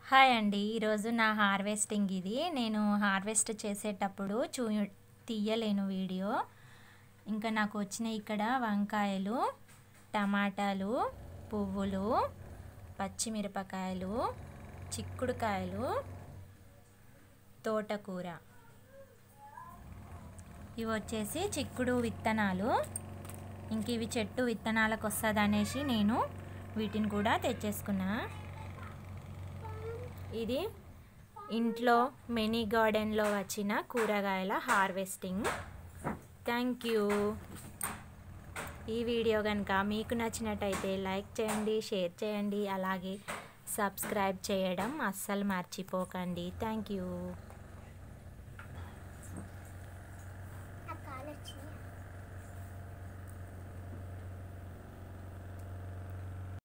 hi అండి ఈరోజు నా హార్వెస్టింగ్ ఇది నేను హార్వెస్ట్ చేసేటప్పుడు చూ తీయలేను వీడియో ఇంకా నాకు వచ్చిన ఇక్కడ వంకాయలు టమాటాలు పువ్వులు పచ్చిమిరపకాయలు చిక్కుడుకాయలు తోటకూర ఇవి వచ్చేసి చిక్కుడు విత్తనాలు ఇంక ఇవి చెట్టు విత్తనాలకు వస్తుంది అనేసి నేను వీటిని కూడా తెచ్చేసుకున్నా ఇది ఇంట్లో మినీ గార్డెన్లో వచ్చిన కూరగాయల హార్వెస్టింగ్ థ్యాంక్ యూ ఈ వీడియో కనుక మీకు నచ్చినట్టయితే లైక్ చేయండి షేర్ చేయండి అలాగే సబ్స్క్రైబ్ చేయడం అస్సలు మర్చిపోకండి థ్యాంక్ యూ